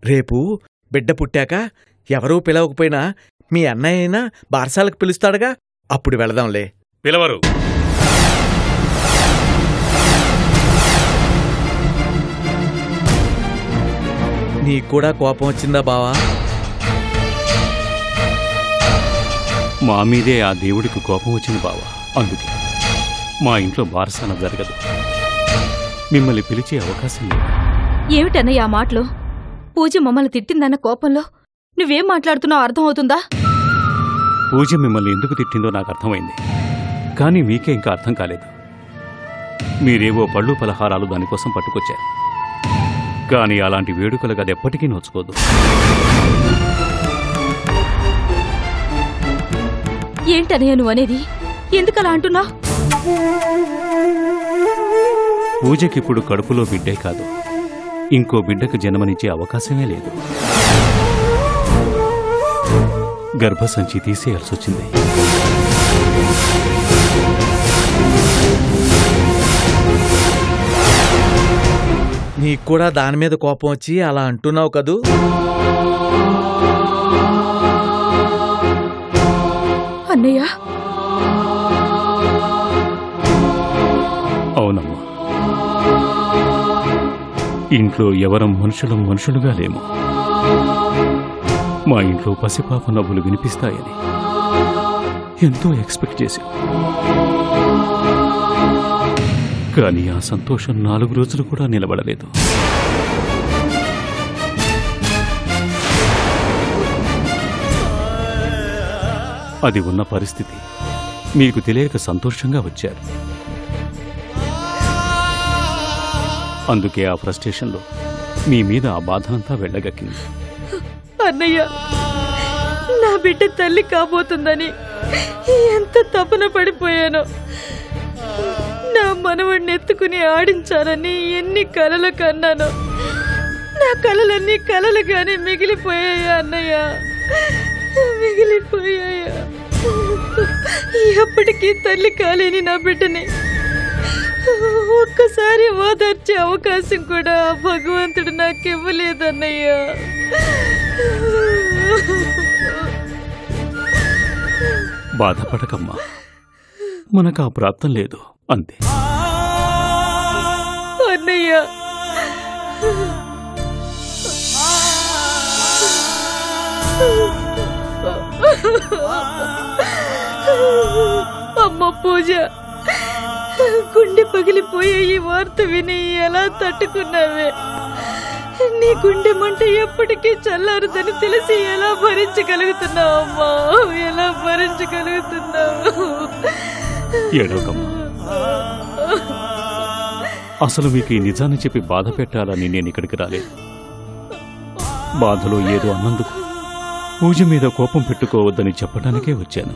రేపు బిడ్డ పుట్టాక ఎవరూ పిలవకపోయినా మీ అన్నయ్య అయినా బారసాలకు పిలుస్తాడుగా అప్పుడు వెళదాంలే పిలవరు నీకు కూడా కోపం వచ్చిందా బావా మా మీదే ఆ దేవుడికి కోపం వచ్చింది బావా అందుకే మా ఇంట్లో బారసాన జరగదు మిమ్మల్ని పిలిచే అవకాశం లేదు ఏమిటన్నయ్య ఆ మాటలు పూజ మమ్మల్ని తిట్టిందన్న కోపంలో నువ్వేం మాట్లాడుతున్నావు అర్థమవుతుందా పూజ మిమ్మల్ని ఎందుకు తిట్టిందో నాకు అర్థమైంది కానీ మీకే ఇంకా అర్థం కాలేదు మీరేవో పళ్ళు పలహారాలు దానికోసం పట్టుకొచ్చారు కానీ అలాంటి వేడుకలకు అది ఎప్పటికీ నోచుకోదు ఏంటన్నయ్య నువ్వు అనేది ఎందుకలా అంటున్నావు పూజకిప్పుడు కడుపులో బిడ్డే కాదు ఇంకో బిడ్డకు జన్మనిచ్చే అవకాశమే లేదు గర్భసంచి తీసేయాల్సి వచ్చింది నీకు కూడా దాని మీద కోపం వచ్చి అలా అంటున్నావు కదూ అన్నయ్య అవునమ్మా ఇంట్లో ఎవరం మనుషులం మనుషులుగా లేము మా ఇంట్లో పసిపాప నవ్వులు వినిపిస్తాయని ఎంతో ఎక్స్పెక్ట్ చేశాం కానీ ఆ సంతోషం నాలుగు రోజులు కూడా నిలబడలేదు అది ఉన్న పరిస్థితి మీకు తెలియక సంతోషంగా వచ్చారు అందుకే ఆ ఫ్రస్ట్రేషన్లో మీ మీద ఆ బాధనంతా వెళ్ళగక్కింది అన్నయ్య నా బిడ్డ తల్లి కాబోతుందని ఎంత తపన పడిపోయానో నా మనవడిని ఎత్తుకుని ఆడించాలని ఎన్ని కలలు కన్నానో నా కలలన్నీ కలలుగానే మిగిలిపోయాయా అన్నయ్య మిగిలిపోయాయా ఎప్పటికీ తల్లి కాలేని నా బిడ్డని ఒక్కసారి ఓదార్చే అవకాశం కూడా ఆ భగవంతుడు నాకివ్వలేదన్నయ్యా బాధపడకమ్మా మనకు ఆ ప్రాప్తం లేదు అంతే అన్నయ్య అమ్మ పూజ గుండె పగిలిపోయే ఈ వార్త విని ఎలా తట్టుకున్నావే నీ గుండె మంట ఎప్పటికీ చల్లారుదని తెలిసి ఎలా భరించగలుగుతున్నావు అమ్మా ఎలా భరించగలుగుతున్నావు ఏడవకమ్మా అసలు మీకు ఈ నిజాన్ని చెప్పి బాధ పెట్టాలని నేను ఇక్కడికి రాలేదు బాధలో ఏదో అన్నందుకు పూజ మీద కోపం పెట్టుకోవద్దని చెప్పడానికే వచ్చాను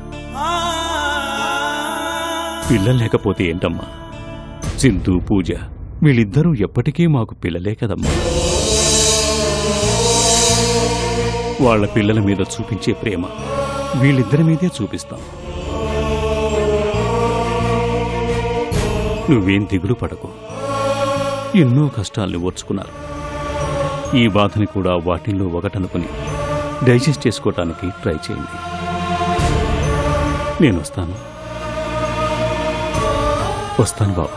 పిల్లలు లేకపోతే ఏంటమ్మా సింధు పూజ వీళ్ళిద్దరూ ఎప్పటికీ మాకు పిల్లలే కదమ్మా వాళ్ళ పిల్లల మీద చూపించే ప్రేమ వీళ్ళిద్దరి మీదే చూపిస్తాం నువ్వేం దిగులు పడకు ఎన్నో కష్టాల్ని ఓర్చుకున్నారు ఈ బాధని కూడా వాటిల్లో ఒకటనుకుని డైజెస్ట్ చేసుకోవటానికి ట్రై చేయండి నేను వస్తాను వస్తాను బాబా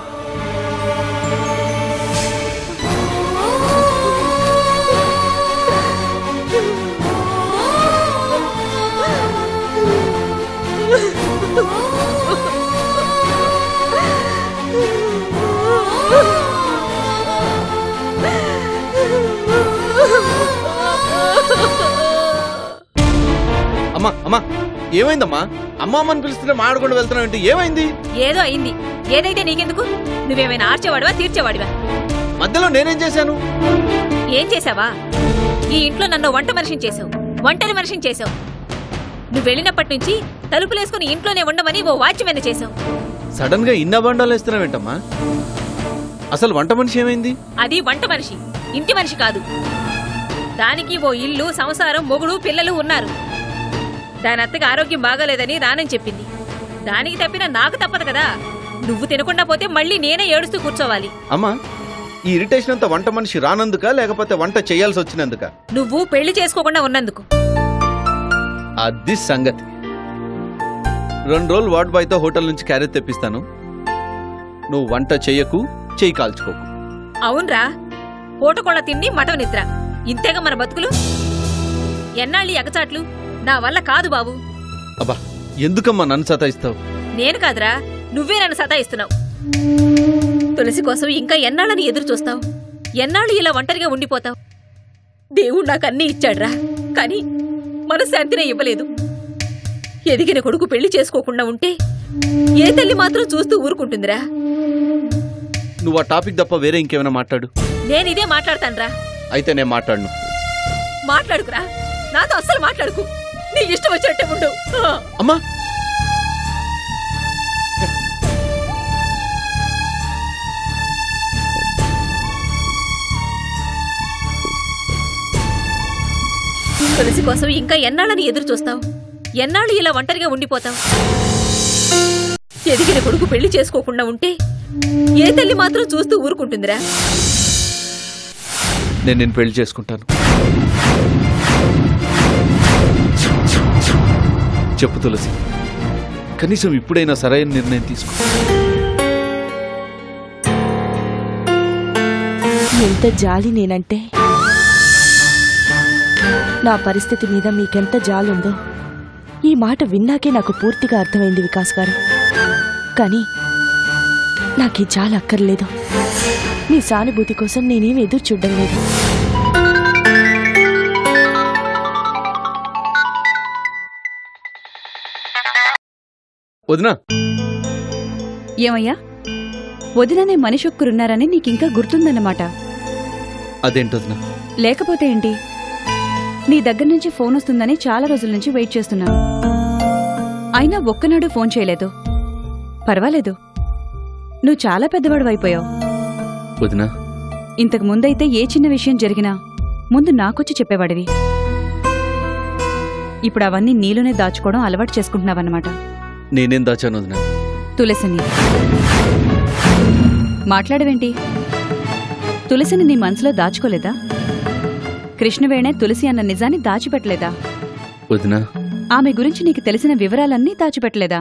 అమ్మా అమ్మా ఏమైందమ్మా అమ్మ అమ్మని పిలుస్తుంటే మాడకుండా వెళ్తున్నావు ఏంటి ఏమైంది ఏదో అయింది ఏదైతే నీకెందుకు నువ్వేమైనా ఆర్చేవాడివా తీర్చేవాడివా మధ్యలో నేనేం చేశాను ఏం చేసావా ఈ ఇంట్లో నన్ను వంట మనిషిని చేసావు వంటని మనిషిని చేసావు నువ్వు వెళ్ళినప్పటి నుంచి తలుపులేసుకుని ఇంట్లోనే ఉండమని ఓ వాచ్మెన్ చేసావు సడన్ గా ఇన్న బండాలు వేస్తున్నావేంటమ్మా అసలు వంట మనిషి ఏమైంది అది వంట మనిషి ఇంటి మనిషి కాదు దానికి ఓ ఇల్లు సంసారం మొగుడు పిల్లలు ఉన్నారు దాని అత్తకి ఆరోగ్యం బాగాలేదని రానని చెప్పింది దానికి తప్పిన నాకు తప్పదు కదా నువ్వు తినకుండా పోతే మళ్ళీ నేనే ఏడుస్తూ కూర్చోవాలి అమ్మా ఈ ఇరిటేషన్ అంతా వంట మనిషి రానందుక లేకపోతే వంట చేయాల్సి వచ్చినందుక నువ్వు పెళ్లి చేసుకోకుండా ఉన్నందుకు అది సంగతి రెండు రోజులు వార్డ్ బాయ్తో హోటల్ నుంచి క్యారెట్ తెప్పిస్తాను నువ్వు వంట చెయ్యకు చెయ్యి కాల్చుకోకు అవునరా పూటకోళ్ళ తిండి మటన్ నిద్ర ఇంతేగా మన బతుకులు ఎన్నాళ్ళి ఎగచాట్లు నా వల్ల కాదు బాబు అబ్బా ఎందుకమ్మా నన్ను సతాయిస్తావు నేను కాదురా నువ్వే నన్ను సతాయిస్తున్నావు తులసి కోసం ఇంకా ఎన్నాళ్ళని ఎదురు చూస్తావు ఎన్నాళ్ళు ఇలా ఒంటరిగా ఉండిపోతావు దేవుడు నాకు అన్నీ ఇచ్చాడ్రా కానీ మనశ్శాంతినే ఇవ్వలేదు ఎదిగిన కొడుకు పెళ్లి చేసుకోకుండా ఉంటే ఏ తల్లి మాత్రం చూస్తూ ఊరుకుంటుందిరా నువ్వు ఆ టాపిక్ తప్ప వేరే ఇంకేమైనా మాట్లాడు నేను ఇదే మాట్లాడతానురా అయితే నేను మాట్లాడను మాట్లాడుకురా నాతో అస్సలు మాట్లాడుకు నీ ఇష్టం వచ్చినట్టే ఉండు ఆ. అమ్మా తులసి కోసం ఇంకా ఎన్నాళ్ళని ఎదురు చూస్తావు ఎన్నాళ్ళు ఇలా ఒంటరిగా ఉండిపోతావు ఎదిగిన కొడుకు పెళ్లి చేసుకోకుండా ఉంటే ఏ తల్లి మాత్రం చూస్తూ ఊరుకుంటుందిరా నేను నేను పెళ్లి చేసుకుంటాను చెప్పు తులసి కనీసం ఇప్పుడైనా సరైన నిర్ణయం తీసుకో ఎంత జాలి నేనంటే నా పరిస్థితి మీద మీకెంత జాలుందో ఈ మాట విన్నాకే నాకు పూర్తిగా అర్థమైంది వికాస్ గారు కానీ నాకు ఈ జాలి అక్కర్లేదు మీ సానుభూతి కోసం నేనేం ఎదురు చూడడం లేదు వదినా ఏమయ్యా వదిననే మనిషొక్కరున్నారని నీకింకా గుర్తుందన్నమాట అదేంటి వదినా లేకపోతే ఏంటి నీ దగ్గర నుంచి ఫోన్ వస్తుందని చాలా రోజుల నుంచి వెయిట్ చేస్తున్నాను అయినా ఒక్కనాడు ఫోన్ చేయలేదు పర్వాలేదు నువ్వు చాలా పెద్దవాడు అయిపోయావు వదినా ఇంతకు ముందైతే ఏ చిన్న విషయం జరిగినా ముందు నాకొచ్చి చెప్పేవాడివి ఇప్పుడు అవన్నీ నీలోనే దాచుకోవడం అలవాటు చేసుకుంటున్నావన్నమాట నేనేం దాచాను వదినా తులసిని మాట్లాడవేంటి తులసిని నీ మనసులో దాచుకోలేదా కృష్ణవేణే తులసి అన్న నిజాన్ని దాచిపెట్టలేదా వదినా ఆమె గురించి నీకు తెలిసిన వివరాలన్నీ దాచిపెట్టలేదా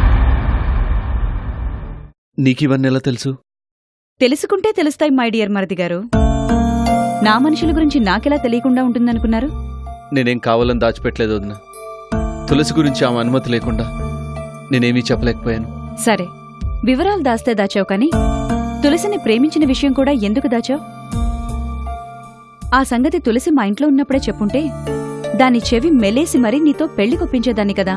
నీకివన్నీ ఎలా తెలుసు తెలుసుకుంటే తెలుస్తాయి మై డియర్ మరది గారు నా మనుషుల గురించి నాకెలా తెలియకుండా ఉంటుందనుకున్నారు నేనేం కావాలని దాచిపెట్టలేదు వదినా తులసి గురించి ఆమె అనుమతి లేకుండా నేనేమీ చెప్పలేకపోయాను సరే వివరాలు దాస్తే దాచావు కాని తులసిని ప్రేమించిన విషయం కూడా ఎందుకు దాచావు ఆ సంగతి తులసి మా ఇంట్లో ఉన్నప్పుడే చెప్పుంటే దాని చెవి మెలేసి మరీ నీతో పెళ్లి కొప్పించేదాన్ని కదా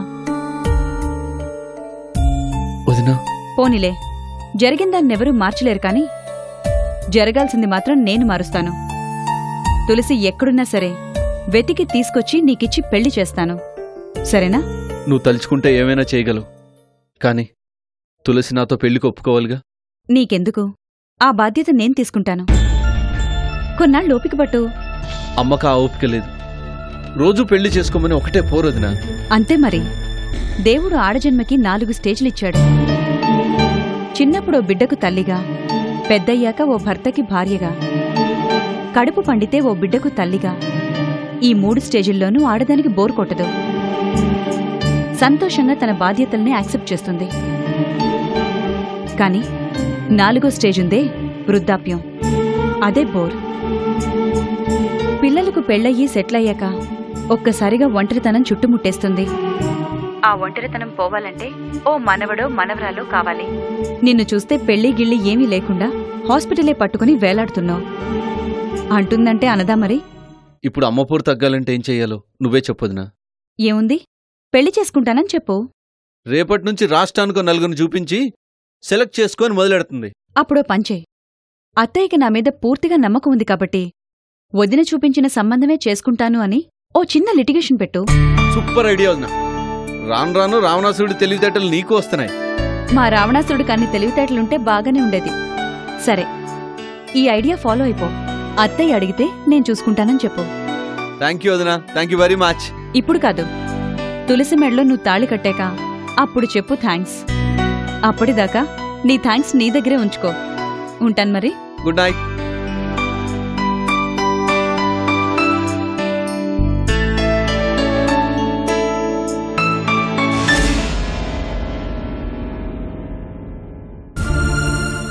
వదినా పోనిలే జరిగిందాన్నెవరూ మార్చలేరు కాని జరగాల్సింది మాత్రం నేను మారుస్తాను తులసి ఎక్కడున్నా సరే వెతికి తీసుకొచ్చి నీకిచ్చి పెళ్లి చేస్తాను సరేనా నువ్వు తలుచుకుంటే ఏమైనా చేయగలవు కానీ తులసి నాతో పెళ్లికి ఒప్పుకోవాలిగా నీకెందుకు ఆ బాధ్యత నేను తీసుకుంటాను కొన్నాళ్ళు ఓపిక పట్టు అమ్మక ఆ ఓపిక లేదు రోజు పెళ్లి చేసుకోమని ఒకటే పోరొదినా అంతే మరి దేవుడు ఆడజన్మకి నాలుగు స్టేజ్లు ఇచ్చాడు చిన్నప్పుడు ఓ బిడ్డకు తల్లిగా పెద్దయ్యాక ఓ భర్తకి భార్యగా కడుపు పండితే ఓ బిడ్డకు తల్లిగా ఈ మూడు స్టేజుల్లోనూ ఆడదానికి బోర్ కొట్టదు సంతోషంగా తన బాధ్యతల్ని యాక్సెప్ట్ చేస్తుంది కాని నాలుగో స్టేజ్ ఉందే వృద్ధాప్యం అదే బోర్ పిల్లలకు పెళ్ళయ్యి సెటిల్ అయ్యాక ఒక్కసారిగా ఒంటరితనం చుట్టుముట్టేస్తుంది ఆ ఒంటరితనం పోవాలంటే ఓ మనవడో మనవరాలో కావాలి నిన్ను చూస్తే పెళ్లి గిళ్ళి ఏమీ లేకుండా హాస్పిటలే పట్టుకుని వేలాడుతున్నావు అంటుందంటే అనదా మరి ఇప్పుడు అమ్మ పోరు తగ్గాలంటే ఏం చెయ్యాలో నువ్వే చెప్పొదినా ఏముంది పెళ్లి చేసుకుంటానని చెప్పు రేపటి నుంచి రాష్ట్రానికో నలుగురిని చూపించి సెలెక్ట్ చేసుకొని మొదలెడుతుంది అప్పుడో పంచే అత్తయ్యకి నా మీద పూర్తిగా నమ్మకం ఉంది కాబట్టి వదిన చూపించిన సంబంధమే చేసుకుంటాను అని ఓ చిన్న లిటిగేషన్ పెట్టు సూపర్ ఐడియా వదినా రాను రాను రావణాసురుడి తెలివితేటలు నీకు వస్తున్నాయి మా రావణాసురుడికి అన్ని తెలివితేటలుంటే బాగానే ఉండేది సరే ఈ ఐడియా ఫాలో అయిపో అత్తయ్య అడిగితే నేను చూసుకుంటానని చెప్పు థ్యాంక్ యూ వదినా థ్యాంక్ యూ వెరీ మచ్ ఇప్పుడు కాదు తులసి మెడలో నువ్వు తాళి కట్టాక అప్పుడు చెప్పు థ్యాంక్స్ అప్పటిదాకా నీ థ్యాంక్స్ నీ దగ్గరే ఉంచుకో ఉంటాను మరి గుడ్ నైట్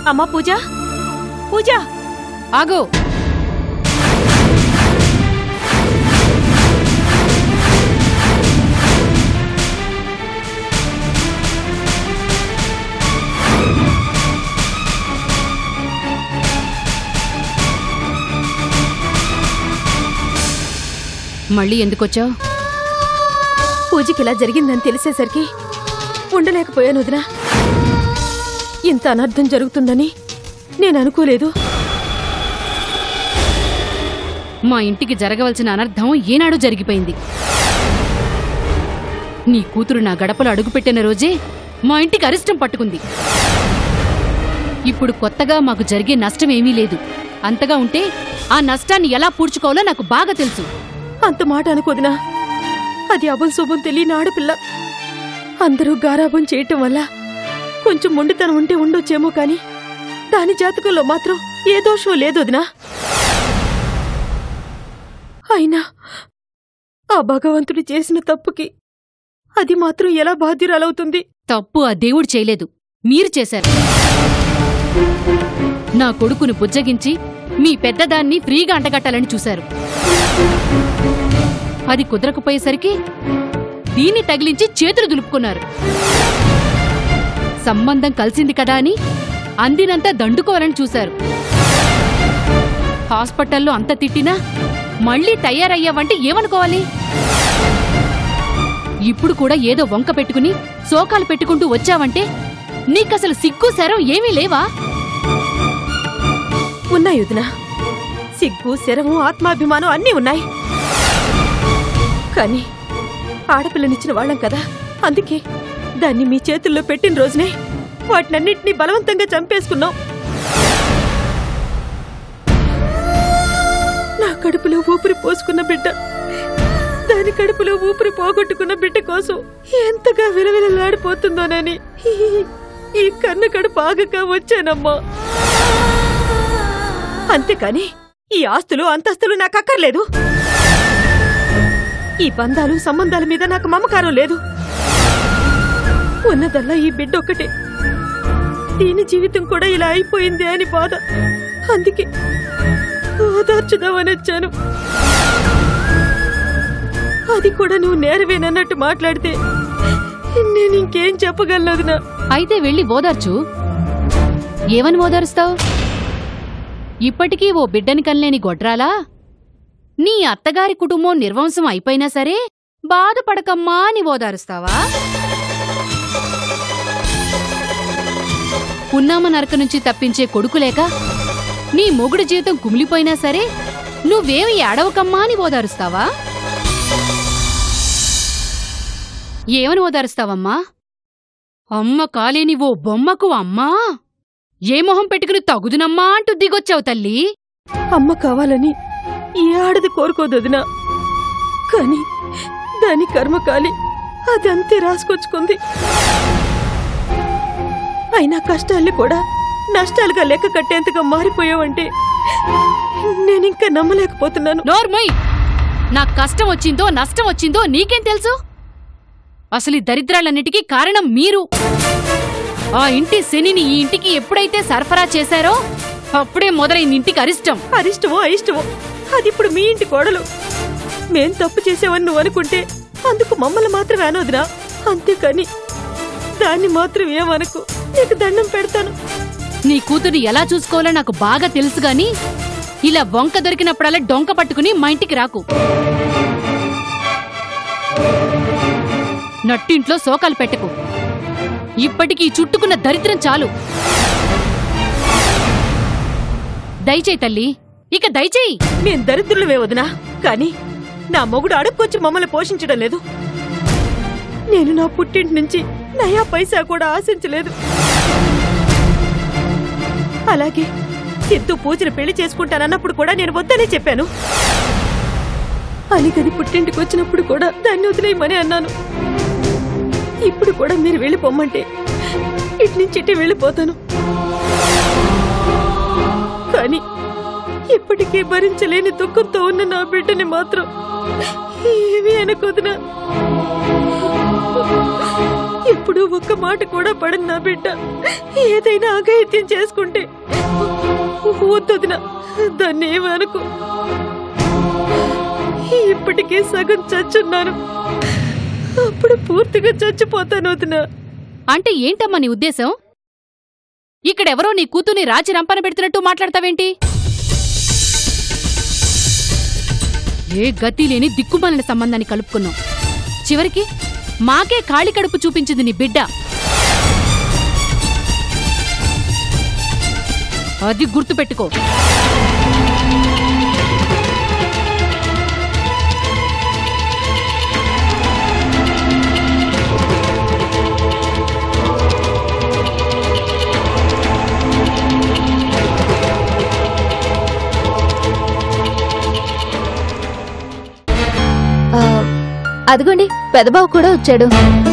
అమ్మా పూజ పూజ ఆగో మళ్ళీ ఎందుకొచ్చావు పూజకి ఇలా జరిగిందని తెలిసేసరికి ఉండలేకపోయాను వదినా ఇంత అనర్థం జరుగుతుందని నేను అనుకోలేదు మా ఇంటికి జరగవలసిన అనర్థం ఏనాడు జరిగిపోయింది నీ కూతురు నా గడపలో అడుగుపెట్టిన రోజే మా ఇంటికి అరిష్టం పట్టుకుంది ఇప్పుడు కొత్తగా మాకు జరిగే నష్టం ఏమీ లేదు అంతగా ఉంటే ఆ నష్టాన్ని ఎలా పూడ్చుకోవాలో నాకు బాగా తెలుసు అంత మాట అనుకోదినా అది అభం శుభం తెలియని ఆడపిల్ల అందరూ గారాబం చేయటం వల్ల కొంచెం మొండితనం ఉంటే ఉండొచ్చేమో కాని దాని జాతకంలో మాత్రం ఏ దోషం లేదు వదినా అయినా ఆ భగవంతుడు చేసిన తప్పుకి అది మాత్రం ఎలా బాధ్యురాలవుతుంది తప్పు ఆ దేవుడు చేయలేదు మీరు చేశారు నా కొడుకును బుజ్జగించి మీ పెద్దదాన్ని ఫ్రీగా అంటగట్టాలని చూశారు అది కుదరకపోయేసరికి దీన్ని తగిలించి చేతులు దులుపుకున్నారు సంబంధం కలిసింది కదా అని అందినంత దండుకోవాలని చూశారు హాస్పిటల్లో అంత తిట్టినా మళ్ళీ తయారయ్యావంటే ఏమనుకోవాలి ఇప్పుడు కూడా ఏదో వంక పెట్టుకుని శోకాలు పెట్టుకుంటూ వచ్చావంటే నీకసలు సిగ్గు శరం ఏమీ లేవా ఉన్నాయి వదినా సిగ్గు శరము ఆత్మాభిమానం అన్నీ ఉన్నాయి కానీ ఆడపిల్లనిచ్చిన వాళ్ళం కదా అందుకే దాన్ని మీ చేతుల్లో పెట్టిన రోజునే వాటినన్నింటినీ బలవంతంగా చంపేసుకున్నాం నా కడుపులో ఊపిరి పోసుకున్న బిడ్డ దాని కడుపులో ఊపిరి పోగొట్టుకున్న బిడ్డ కోసం ఎంతగా విలవిలలాడిపోతుందోనని ఈ- ఈ కన్ను కడుపు ఆగక వచ్చానమ్మా అంతేకాని ఈ ఆస్తులు అంతస్తులు నాకు అక్కర్లేదు ఈ బంధాలు సంబంధాల మీద నాకు మమకారం లేదు ఉన్నదల్లా ఈ బిడ్డ ఒక్కటే దీని జీవితం కూడా ఇలా అయిపోయింది అని బాధ అందుకే ఓదార్చుదామని వచ్చాను అది కూడా నువ్వు నేరవేనన్నట్టు మాట్లాడితే నేను ఇంకేం చెప్పగలను నా అయితే వెళ్ళి ఓదార్చు ఏమని ఓదారుస్తావు ఇప్పటికీ ఓ బిడ్డని కనలేని గొడ్రాలా నీ అత్తగారి కుటుంబం నిర్వంశం అయిపోయినా సరే బాధపడకమ్మా అని ఓదారుస్తావా పున్నామ నరక నుంచి తప్పించే కొడుకు లేక నీ మొగుడు జీవితం కుమిలిపోయినా సరే నువ్వేమి ఏడవకమ్మా అని ఓదారుస్తావా ఏమని ఓదారుస్తావమ్మా అమ్మ కాలేని ఓ బొమ్మకు అమ్మా ఏ మొహం పెట్టుకుని తగుదునమ్మా అంటూ దిగొచ్చావు తల్లి అమ్మ కావాలని ఏ ఆడది కోరుకోదు వదినా కానీ దాని కర్మ కాలి అదంతే రాసుకొచ్చుకుంది అయినా కష్టాల్ని కూడా నష్టాలుగా లెక్క కట్టేంతగా మారిపోయావంటే నేనింకా నమ్మలేకపోతున్నాను నోర్మయ్ నాకు కష్టం వచ్చిందో నష్టం వచ్చిందో నీకేం తెలుసు అసలు ఈ దరిద్రాలన్నిటికీ కారణం మీరు ఆ ఇంటి శనిని ఈ ఇంటికి ఎప్పుడైతే సరఫరా చేశారో అప్పుడే మొదలైంది ఇంటికి అరిష్టం అరిష్టమో అయిష్టమో అది ఇప్పుడు మీ ఇంటి కోడలు మేం తప్పు చేసావని నువ్వు అనుకుంటే అందుకు మమ్మల్ని మాత్రమే అనొద్దురా అంతేకాని దాన్ని మాత్రం ఏమనకు నీకు దండం పెడతాను నీ కూతుర్ని ఎలా చూసుకోవాలో నాకు బాగా తెలుసు గాని ఇలా వంక దొరికినప్పుడల్లా డొంక పట్టుకుని మా ఇంటికి రాకు నట్టింట్లో శోకాలు పెట్టకు ఇప్పటికీ ఈ చుట్టుకున్న దరిద్రం చాలు దయచేయి తల్లి ఇక దయచేయి మేం దరిద్రులమే వదినా కానీ నా మొగుడు అడుక్కొచ్చి మమ్మల్ని పోషించడం లేదు నేను నా పుట్టింటి నుంచి నయా పైసా కూడా ఆశించలేదు అలాగే సిద్ధు పూజను పెళ్లి చేసుకుంటానన్నప్పుడు కూడా నేను వద్దనే చెప్పాను అలిగది పుట్టింటికి వచ్చినప్పుడు కూడా దాన్ని వదిలేయమని అన్నాను ఇప్పుడు కూడా మీరు వెళ్ళిపోమ్మంటే ఇటు నుంచి ఇటు వెళ్ళిపోతాను కానీ ఇప్పటికే భరించలేని దుఃఖంతో ఉన్న నా బిడ్డని మాత్రం ఏమీ అనుకోదునా ఎప్పుడు ఒక్క మాట కూడా పడను నా బిడ్డ ఏదైనా అఘాయిత్యం చేసుకుంటే వద్దొదిన దాన్ని ఏమనుకో ఇప్పటికే సగం చచ్చున్నాను అప్పుడు పూర్తిగా చచ్చిపోతాను వదిన అంటే ఏంటమ్మా నీ ఉద్దేశం ఇక్కడెవరో నీ కూతుని రాచి రంపన పెడుతున్నట్టు మాట్లాడతావేంటి ఏ గతి లేని దిక్కుమాలిన సంబంధాన్ని కలుపుకున్నాం చివరికి మాకే ఖాళీ కడుపు చూపించింది నీ బిడ్డ అది గుర్తుపెట్టుకో అదిగోండి పెదబాబు కూడా వచ్చాడు